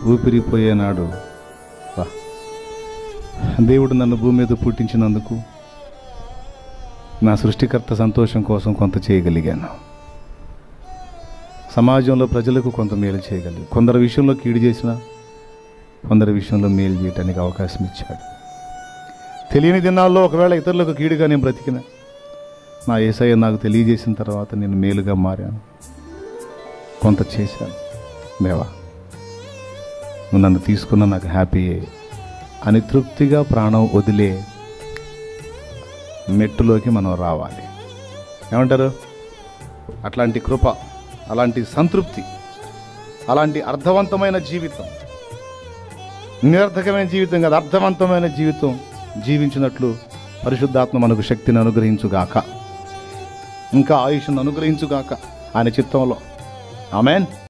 ఊపిరిపోయేనాడు వా దేవుడు నన్ను భూమి మీద పుట్టించినందుకు నా సృష్టికర్త సంతోషం కోసం కొంత చేయగలిగాను సమాజంలో ప్రజలకు కొంత మేలు చేయగలిగాను కొందరి విషయంలో కీడు చేసిన కొందరి విషయంలో మేలు చేయడానికి అవకాశం ఇచ్చాడు తెలియని దినాల్లో ఒకవేళ ఇతరులకు కీడుగా నేను బ్రతికిన నా ఏసయ్య నాకు తెలియజేసిన తర్వాత నేను మేలుగా మారాను కొంత చేశాను దేవా నువ్వు నన్ను తీసుకున్న నాకు హ్యాపీయే అని తృప్తిగా ప్రాణం వదిలే మెట్టులోకి మనం రావాలి ఏమంటారు అట్లాంటి కృప అలాంటి సంతృప్తి అలాంటి అర్థవంతమైన జీవితం నిరర్థకమైన జీవితం కాదు అర్థవంతమైన జీవితం జీవించినట్లు పరిశుద్ధాత్మ మనకు శక్తిని అనుగ్రహించుగాక ఇంకా ఆయుష్ను అనుగ్రహించుగాక ఆయన చిత్తంలో ఆమెన్